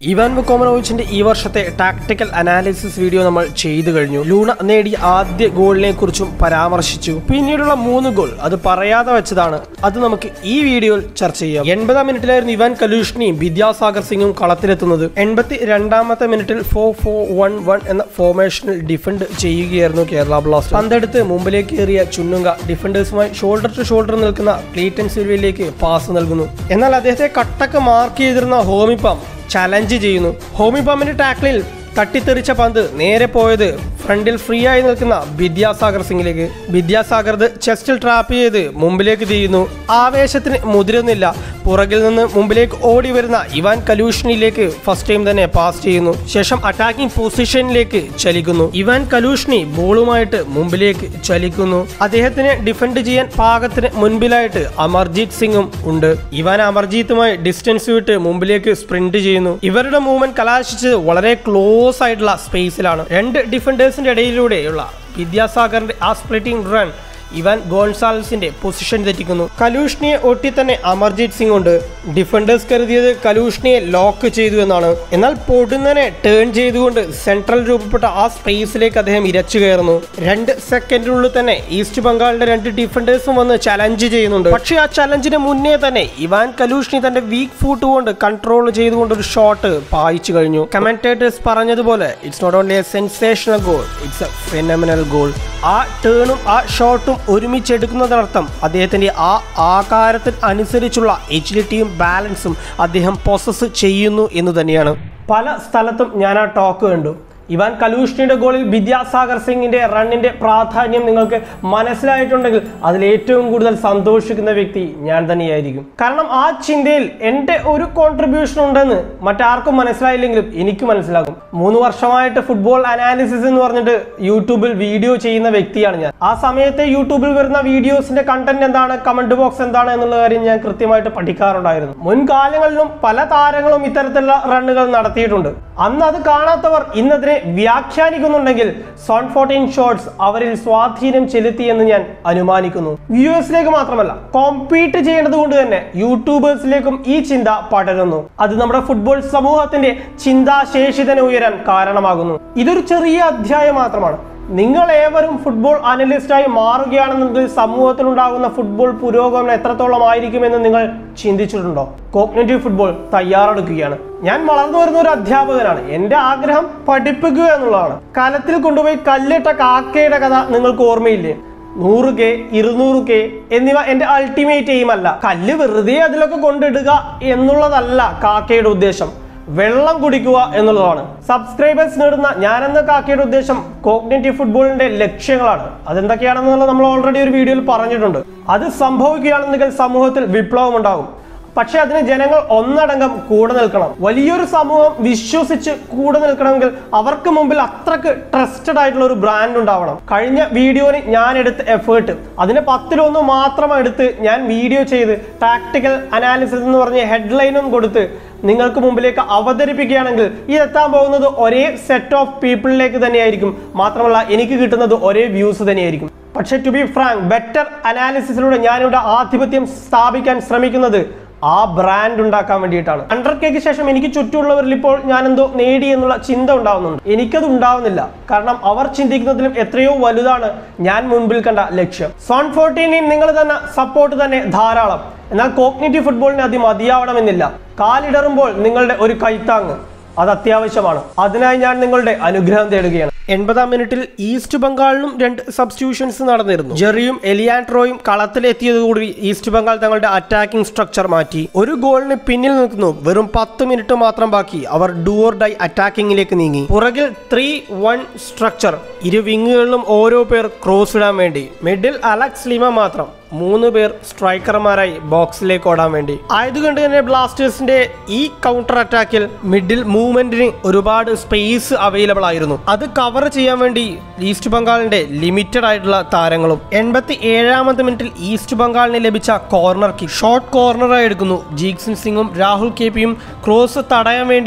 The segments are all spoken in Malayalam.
ഇവാൻ വുക്കോമനോവിച്ചിന്റെ ഈ വർഷത്തെ ടാക്ടിക്കൽ അനാലിസിസ് വീഡിയോ നമ്മൾ ചെയ്തു കഴിഞ്ഞു ലൂണ നേടിയ ആദ്യ ഗോളിനെ കുറിച്ചും പരാമർശിച്ചു പിന്നീടുള്ള മൂന്ന് ഗോൾ അത് പറയാതെ വെച്ചതാണ് അത് നമുക്ക് ഈ വീഡിയോയിൽ ചർച്ച ചെയ്യാം എൺപതാം മിനിറ്റിലായിരുന്നു ഇവാൻ കലൂഷ്ണിയും വിദ്യാസാഗർ സിംഗും കളത്തിലെത്തുന്നത് എൺപത്തി രണ്ടാമത്തെ മിനിറ്റിൽ ഫോർ ഫോർ വൺ വൺ എന്ന ഫോർമേഷനിൽ ഡിഫൻഡ് ചെയ്യുകയായിരുന്നു കേരള ബ്ലാസ്റ്റർ പന്തെടുത്ത് മുമ്പിലേക്ക് ഏറിയ ചുന്നുങ്ക ഡിഫൻഡേഴ്സുമായി ഷോൾഡർ ടു ഷോൾഡർ നിൽക്കുന്ന ക്ലീറ്റൻ സിൽവയിലേക്ക് പാസ് നൽകുന്നു എന്നാൽ അദ്ദേഹത്തെ കട്ടക്ക് മാർക്ക് ചെയ്തിരുന്ന ഹോമിപ്പം ചലഞ്ച് ചെയ്യുന്നു ഹോമി പമ്പിന്റെ ടാക്ലിൽ തട്ടിത്തെറിച്ച പന്ത് നേരെ പോയത് ഫ്രണ്ടിൽ ഫ്രീ ആയി നിൽക്കുന്ന വിദ്യാസാഗർ സിംഗിലേക്ക് വിദ്യാസാഗർ ഇത് ചെസ്റ്റിൽ ട്രാപ്പ് ചെയ്ത് മുമ്പിലേക്ക് തിരിയുന്നു ആവേശത്തിന് മുതിരുന്നില്ല പുറകിൽ നിന്ന് മുമ്പിലേക്ക് ഓടി വരുന്ന ഇവാൻ കലൂഷ്ണിയിലേക്ക് ഫസ്റ്റ് ടൈം തന്നെ പാസ് ചെയ്യുന്നു ശേഷം അറ്റാക്കിംഗ് പൊസിഷനിലേക്ക് ചലിക്കുന്നു ഇവാൻ കലൂഷ്ണി ബോളുമായിട്ട് മുമ്പിലേക്ക് ചലിക്കുന്നു അദ്ദേഹത്തിന് ഡിഫെൻഡ് ചെയ്യാൻ പാകത്തിന് മുൻപിലായിട്ട് അമർജീത് സിംഗും ഉണ്ട് ഇവാൻ അമർജീത്തുമായി ഡിസ്റ്റൻസ് വിട്ട് മുമ്പിലേക്ക് സ്പ്രിന്റ് ചെയ്യുന്നു ഇവരുടെ മൂവ്മെന്റ് കലാശിച്ചത് വളരെ ക്ലോസ് ആയിട്ടുള്ള സ്പേസിലാണ് രണ്ട് ഡിഫൻഡേഴ്സിന്റെ ഇടയിലൂടെയുള്ള വിദ്യാസാഗറിന്റെ ആ സ്പ്ലിറ്റിംഗ് റൺ ഇവാൻ ഗോൺസാൽസിന്റെ പൊസിഷൻ തെറ്റിക്കുന്നു കലൂഷ്ണിയെ ഒട്ടി തന്നെ അമർജീത് സിംഗ് ഉണ്ട് ഡിഫൻഡേഴ്സ് കരുതിയത് കലൂഷ്ണിയെ ലോക്ക് ചെയ്തു എന്നാണ് എന്നാൽ പൊടുന്നനെ ടേൺ ചെയ്തുകൊണ്ട് സെൻട്രൽ രൂപപ്പെട്ട ആ സ്പേസിലേക്ക് അദ്ദേഹം ഇരച്ചു കയറുന്നു രണ്ട് സെക്കൻഡിനുള്ളിൽ തന്നെ ഈസ്റ്റ് ബംഗാളിന്റെ രണ്ട് ഡിഫൻഡേഴ്സും വന്ന് ചലഞ്ച് ചെയ്യുന്നുണ്ട് പക്ഷേ ആ ചലഞ്ചിന് മുന്നേ തന്നെ ഇവാൻ കലൂഷ്ണി തന്റെ വീക്ക് ഫൂട്ട് കൊണ്ട് കൺട്രോൾ ചെയ്തുകൊണ്ട് ഒരു ഷോട്ട് പായിച്ചു കഴിഞ്ഞു കമന്റേറ്റേഴ്സ് പറഞ്ഞതുപോലെ it's not only a sensational goal it's a phenomenal goal ആ ടേണും ആ ഷോട്ടും ഒരുമിച്ചെടുക്കുന്നതിനർത്ഥം അദ്ദേഹത്തിന്റെ ആ ആകാരത്തിന് അനുസരിച്ചുള്ള എജിലിറ്റിയും ബാലൻസും അദ്ദേഹം പൊസസ് ചെയ്യുന്നു എന്ന് തന്നെയാണ് പല സ്ഥലത്തും ഞാൻ ആ ടോക്ക് കണ്ടു ഇവാൻ കലൂഷ്ണിയുടെ ഗോളിൽ വിദ്യാസാഗർ സിംഗിന്റെ റണ്ണിന്റെ പ്രാധാന്യം നിങ്ങൾക്ക് മനസ്സിലായിട്ടുണ്ടെങ്കിൽ അതിൽ ഏറ്റവും കൂടുതൽ സന്തോഷിക്കുന്ന വ്യക്തി ഞാൻ തന്നെയായിരിക്കും കാരണം ആ ചിന്തയിൽ എൻ്റെ ഒരു കോൺട്രിബ്യൂഷൻ ഉണ്ടെന്ന് മറ്റാർക്കും മനസ്സിലായില്ലെങ്കിലും എനിക്ക് മനസ്സിലാകും മൂന്ന് വർഷമായിട്ട് ഫുട്ബോൾ അനാലിസിസ് എന്ന് പറഞ്ഞിട്ട് യൂട്യൂബിൽ വീഡിയോ ചെയ്യുന്ന വ്യക്തിയാണ് ഞാൻ ആ സമയത്ത് യൂട്യൂബിൽ വരുന്ന വീഡിയോസിന്റെ കണ്ടന്റ് എന്താണ് കമന്റ് ബോക്സ് എന്താണ് എന്നുള്ള കാര്യം ഞാൻ കൃത്യമായിട്ട് പഠിക്കാറുണ്ടായിരുന്നു മുൻകാലങ്ങളിലും പല താരങ്ങളും ഇത്തരത്തിലുള്ള റണ്ണുകൾ നടത്തിയിട്ടുണ്ട് അന്ന് അത് കാണാത്തവർ ഇന്നതിനെ വ്യാഖ്യാനിക്കുന്നുണ്ടെങ്കിൽ സോൺ ഫോർട്ടീൻ ഷോട്ട്സ് അവരിൽ സ്വാധീനം ചെലുത്തിയെന്ന് ഞാൻ അനുമാനിക്കുന്നു വ്യൂവേഴ്സിലേക്ക് മാത്രമല്ല കോമ്പീറ്റ് ചെയ്യേണ്ടത് കൊണ്ട് തന്നെ യൂട്യൂബേഴ്സിലേക്കും ഈ ചിന്ത പടരുന്നു അത് നമ്മുടെ ഫുട്ബോൾ സമൂഹത്തിന്റെ ചിന്താശേഷി തന്നെ ഉയരാൻ കാരണമാകുന്നു ഇതൊരു ചെറിയ അധ്യായം മാത്രമാണ് നിങ്ങൾ ഏവരും ഫുട്ബോൾ അനലിസ്റ്റായി മാറുകയാണെന്നുണ്ടെങ്കിൽ സമൂഹത്തിലുണ്ടാകുന്ന ഫുട്ബോൾ പുരോഗമനം എത്രത്തോളം ആയിരിക്കുമെന്ന് നിങ്ങൾ ചിന്തിച്ചിട്ടുണ്ടോ കോഗ്നേറ്റീവ് ഫുട്ബോൾ തയ്യാറെടുക്കുകയാണ് ഞാൻ വളർന്നു വരുന്ന ഒരു അധ്യാപകനാണ് എൻ്റെ ആഗ്രഹം പഠിപ്പിക്കുക എന്നുള്ളതാണ് കലത്തിൽ കൊണ്ടുപോയി കല്ലിട്ട കാക്കയുടെ കഥ നിങ്ങൾക്ക് ഓർമ്മയില്ലേ നൂറ് കെ ഇരുന്നൂറ് കെ എന്നിവ എൻ്റെ അൾട്ടിമേറ്റ് എയിം അല്ല കല്ല് വെറുതെ അതിലൊക്കെ കൊണ്ടിടുക എന്നുള്ളതല്ല കാക്കയുടെ ഉദ്ദേശം വെള്ളം കുടിക്കുക എന്നുള്ളതാണ് സബ്സ്ക്രൈബേഴ്സ് നേടുന്ന ഞാനെന്ന കാക്കയുടെ ഉദ്ദേശം കോഗ്നേറ്റീവ് ഫുട്ബോളിന്റെ ലക്ഷ്യങ്ങളാണ് അതെന്തൊക്കെയാണെന്നുള്ളത് നമ്മൾ ഓൾറെഡി ഒരു വീഡിയോയിൽ പറഞ്ഞിട്ടുണ്ട് അത് സംഭവിക്കുകയാണെന്നെങ്കിൽ സമൂഹത്തിൽ വിപ്ലവം ഉണ്ടാകും പക്ഷെ അതിന് ജനങ്ങൾ ഒന്നടങ്കം കൂടെ നിൽക്കണം വലിയൊരു സമൂഹം വിശ്വസിച്ച് കൂടെ നിൽക്കണമെങ്കിൽ അവർക്ക് മുമ്പിൽ അത്രക്ക് ട്രസ്റ്റഡ് ആയിട്ടുള്ള ഒരു ബ്രാൻഡ് ഉണ്ടാവണം കഴിഞ്ഞ വീഡിയോന് ഞാൻ എടുത്ത എഫേർട്ട് അതിന് പത്തിലൊന്ന് മാത്രം എടുത്ത് ഞാൻ വീഡിയോ ചെയ്ത് ടാക്ടിക്കൽ അനാലിസിസ് എന്ന് പറഞ്ഞ ഹെഡ്ലൈനും കൊടുത്ത് നിങ്ങൾക്ക് മുമ്പിലേക്ക് അവതരിപ്പിക്കുകയാണെങ്കിൽ ഇതെത്താൻ പോകുന്നത് ഒരേ സെറ്റ് ഓഫ് പീപ്പിളിലേക്ക് തന്നെയായിരിക്കും മാത്രമല്ല എനിക്ക് കിട്ടുന്നത് ഒരേ വ്യൂസ് തന്നെയായിരിക്കും പക്ഷെ ടു ബി ഫ്രാങ്ക് ബെറ്റർ അനാലിസിസിലൂടെ ഞാനിവിടെ ആധിപത്യം സ്ഥാപിക്കാൻ ശ്രമിക്കുന്നത് ആ ബ്രാൻഡ് ഉണ്ടാക്കാൻ വേണ്ടിയിട്ടാണ് ഹൺഡ്രഡ് കെക്ക് ശേഷം എനിക്ക് ചുറ്റുമുള്ളവരിൽ ഇപ്പോൾ ഞാൻ എന്തോ നേടി എന്നുള്ള ചിന്ത ഉണ്ടാവുന്നുണ്ട് എനിക്കത് ഉണ്ടാവുന്നില്ല കാരണം അവർ ചിന്തിക്കുന്നതിലും എത്രയോ വലുതാണ് ഞാൻ മുൻപിൽ കണ്ട ലക്ഷ്യം സോൺ ഫോർട്ടീനിൽ നിങ്ങൾ തന്നെ സപ്പോർട്ട് തന്നെ ധാരാളം എന്നാൽ കോഗ്നേറ്റീവ് ഫുട്ബോളിന് അതി മതിയാവണമെന്നില്ല കാലിടറുമ്പോൾ നിങ്ങളുടെ ഒരു കൈത്താങ് അത് അത്യാവശ്യമാണ് അതിനായി ഞാൻ നിങ്ങളുടെ അനുഗ്രഹം തേടുകയാണ് എൺപതാം മിനിറ്റിൽ ഈസ്റ്റ് ബംഗാളിനും രണ്ട് സബ്സ്റ്റിറ്റ്യൂഷൻസ് നടന്നിരുന്നു ജെറിയും എലിയാൻട്രോയും കളത്തിലെത്തിയതോടുകൂടി ഈസ്റ്റ് ബംഗാൾ തങ്ങളുടെ അറ്റാക്കിംഗ് സ്ട്രക്ചർ മാറ്റി ഒരു ഗോളിന് പിന്നിൽ നിൽക്കുന്നു വെറും പത്ത് മിനിറ്റ് മാത്രം ബാക്കി അവർ ഡുവർ ഡൈ അറ്റാക്കിങ്ങിലേക്ക് നീങ്ങി പുറകിൽ ത്രീ വൺ സ്ട്രക്ചർ ഇരു വിങ്ങുകളിലും ഓരോ പേർ ക്രോസ് ഇടാൻ വേണ്ടി മിഡിൽ അലക്സ് ലിമ മാത്രം മൂന്ന് പേർ സ്ട്രൈക്കർമാരായി ബോക്സിലേക്ക് ഓടാൻ വേണ്ടി ആയതുകൊണ്ട് തന്നെ ബ്ലാസ്റ്റേഴ്സിന്റെ ഈ കൗണ്ടർ അറ്റാക്കിൽ മിഡിൽ മൂവ്മെന്റിന് ഒരുപാട് സ്പേസ് അവൈലബിൾ ആയിരുന്നു അത് കവർ ചെയ്യാൻ വേണ്ടി ഈസ്റ്റ് ബംഗാളിന്റെ ലിമിറ്റഡ് ആയിട്ടുള്ള താരങ്ങളും എൺപത്തി ഏഴാമത്തെ മിനിറ്റിൽ ഈസ്റ്റ് ബംഗാളിന് ലഭിച്ച കോർണർ കിക്ക് ഷോർട്ട് കോർണറായി എടുക്കുന്നു ജീക്സൺ സിംഗും രാഹുൽ കെ പിയും ക്രോസ് തടയാൻ വേണ്ടി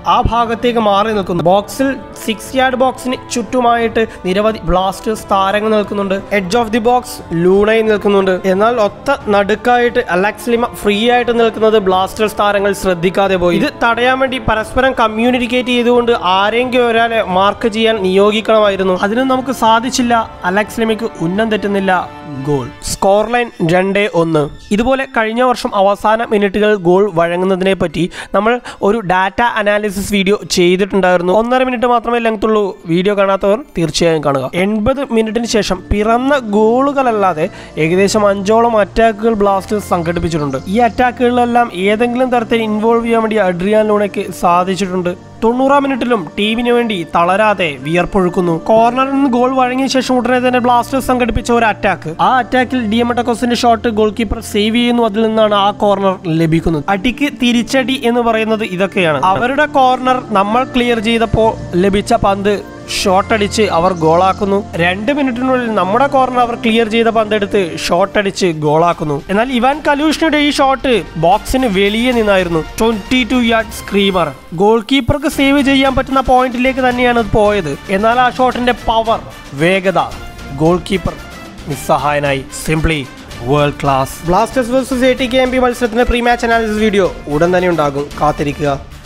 ആ ഭാഗത്തേക്ക് മാറി നിൽക്കുന്നു ബോക്സിൽ സിക്സ് യാർഡ് ബോക്സിന് ചുറ്റുമായിട്ട് നിരവധി ബ്ലാസ്റ്റേഴ്സ് താരങ്ങൾ നിൽക്കുന്നുണ്ട് എഡ്ജ് ഓഫ് ദി ബോക്സ് ലൂണയിൽ നിൽക്കുന്നുണ്ട് എന്നാൽ ഒത്ത നടുക്കായിട്ട് അലക്സ് ലിമ ഫ്രീ ആയിട്ട് നിൽക്കുന്നത് ബ്ലാസ്റ്റേഴ്സ് താരങ്ങൾ ശ്രദ്ധിക്കാതെ പോയി ഇത് തടയാൻ വേണ്ടി പരസ്പരം കമ്മ്യൂണിക്കേറ്റ് ചെയ്തുകൊണ്ട് ആരെങ്കിലും ഒരാളെ മാർക്ക് ചെയ്യാൻ നിയോഗിക്കണമായിരുന്നു അതിനും നമുക്ക് സാധിച്ചില്ല അലക്സ് ലിമയ്ക്ക് ഉന്നം തെറ്റുന്നില്ല ഗോൾ സ്കോർ ലൈൻ രണ്ട് ഒന്ന് ഇതുപോലെ കഴിഞ്ഞ വർഷം അവസാന മിനിറ്റുകൾ ഗോൾ വഴങ്ങുന്നതിനെ പറ്റി നമ്മൾ ഒരു ഡാറ്റ അനാലിസിസ് വീഡിയോ ചെയ്തിട്ടുണ്ടായിരുന്നു ഒന്നര മിനിറ്റ് മാത്രമേ ലെങ്ത് ഉള്ളൂ വീഡിയോ കാണാത്തവർ തീർച്ചയായും കാണുക എൺപത് മിനിറ്റിന് ശേഷം പിറന്ന ഗോളുകളല്ലാതെ ഏകദേശം അഞ്ചോളം അറ്റാക്കുകൾ ബ്ലാസ്റ്റേഴ്സ് സംഘടിപ്പിച്ചിട്ടുണ്ട് ഈ അറ്റാക്കുകളിലെല്ലാം ഏതെങ്കിലും തരത്തിൽ ഇൻവോൾവ് ചെയ്യാൻ വേണ്ടി അഡ്രിയാൻ ലൂണയ്ക്ക് സാധിച്ചിട്ടുണ്ട് തൊണ്ണൂറാം മിനിറ്റിലും ടീമിന് വേണ്ടി തളരാതെ വിയർപ്പൊഴുക്കുന്നു കോർണറിൽ നിന്ന് ഗോൾ വഴങ്ങിയ ശേഷം ഉടനെ തന്നെ ബ്ലാസ്റ്റേഴ്സ് സംഘടിപ്പിച്ച ഒരു അറ്റാക്ക് ആ അറ്റാക്കിൽ ഡിയമട്ടക്കോസിന്റെ ഷോട്ട് ഗോൾ കീപ്പർ സേവ് ചെയ്യുന്നു അതിൽ നിന്നാണ് ആ കോർണർ ലഭിക്കുന്നത് അടിക്ക് തിരിച്ചടി എന്ന് പറയുന്നത് ഇതൊക്കെയാണ് അവരുടെ കോർണർ നമ്മൾ ക്ലിയർ ചെയ്തപ്പോൾ ലഭിച്ച പന്ത് ഷോട്ട് അടിച്ച് അവർ ഗോളാക്കുന്നു രണ്ട് മിനിറ്റിനുള്ളിൽ നമ്മുടെ കോർണർ അവർ ക്ലിയർ ചെയ്ത പന്തെടുത്ത് ഷോട്ട് അടിച്ച് ഗോളാക്കുന്നു എന്നാൽ ഇവാൻ കലൂഷിനുടെ ഈ ഷോട്ട് ബോക്സിന് വെളിയെ നിന്നായിരുന്നു twenty two yard screamer goalkeeper save ചെയ്യാൻ പറ്റുന്ന പോയിന്റിലേക്ക് തന്നെയാണ് അത് പോയത് എന്നാൽ ആ ഷോട്ടിന്റെ പവർ വേഗത ഗോൾ കീപ്പർ നിസ്സഹായനായി simply world class Blasters versus A T K M P മത്സരത്തിന്റെ പ്രീ മാച്ച് അനാലിസിസ് വീഡിയോ ഉടൻ തന്നെ ഉണ്ടാകും കാത്തിരിക്കുക